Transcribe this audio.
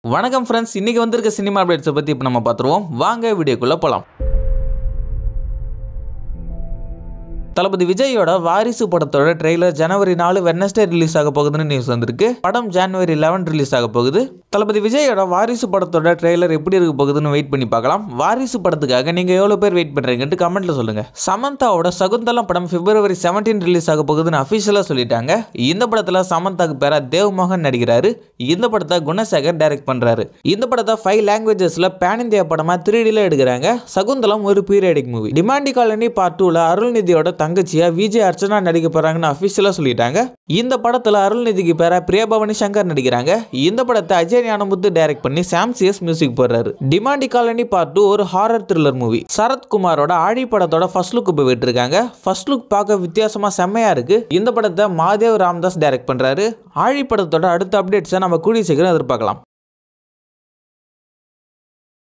வணக்கம் ஃப்ரெண்ட்ஸ் இன்னைக்கு வந்திருக்க சினிமா அப்டேட்ஸை பற்றி இப்போ நம்ம பார்த்துருவோம் வாங்க வீடியோக்குள்ளே போகலாம் தளபதி விஜயோட வாரிசு படத்தோட ட்ரெய்லர் ஜனவரி நாலு வெனஸ்டே ரிலீஸ் ஆக போகுதுன்னு நியூஸ் வந்திருக்கு படம் ஜனவரி லெவன் ரிலீஸ் ஆக போகுது தளபதி விஜயோட வாரிசு படத்தோட ட்ரெய்லர் எப்படி இருக்க போகுதுன்னு வெயிட் பண்ணி பார்க்கலாம் வாரிசு படத்துக்காக நீங்க எவ்வளவு பேர் வெயிட் பண்றீங்கன்ட்டு கமெண்ட்ல சொல்லுங்க சமந்தாவோட சகுந்தலம் படம் பிப்ரவரி செவன்டீன் ரிலீஸ் ஆக போகுதுன்னு அஃபிஷியலா சொல்லிட்டாங்க இந்த படத்துல சமந்தாக்கு பேரா தேவ் மோகன் நடிக்கிறாரு இந்த படத்தை குணசேகர் டைரக்ட் பண்றாரு இந்த படத்தை ஃபைவ் லாங்குவேஜஸ்ல பேன் இந்தியா படமா த்ரீடில எடுக்கிறாங்க சகுந்தலம் ஒரு periodic movie Demonte colony part டூல அருள்நிதியோட தங்கச்சியா விஜய் அர்ச்சனா நடிக்க போறாங்கன்னு அஃபிஷியலா சொல்லிட்டாங்க இந்த படத்துல அருள்நிதிக்கு பேரா பிரியபவனி சங்கர் நடிக்கிறாங்க இந்த படத்தை அஜய் ஞானமுத்து டைரக்ட் பண்ணி சாம் சிஎஸ் மியூசிக் போடுறாரு டிமாண்டி காலனி பார்ட் டூ ஒரு ஹாரர் த்ரில்லர் மூவி சரத்குமாரோட ஆழி படத்தோட ஃபர்ஸ்ட் லுக் இப்போ விட்டுருக்காங்க ஃபர்ஸ்ட் லுக் பார்க்க வித்தியாசமா செம்மையா இருக்கு இந்த படத்தை மாதேவ் ராம்தாஸ் டைரக்ட் பண்றாரு ஆழி படத்தோட அடுத்த அப்டேட்ஸை நம்ம கூடிய சீக்கிரம் எதிர்பார்க்கலாம்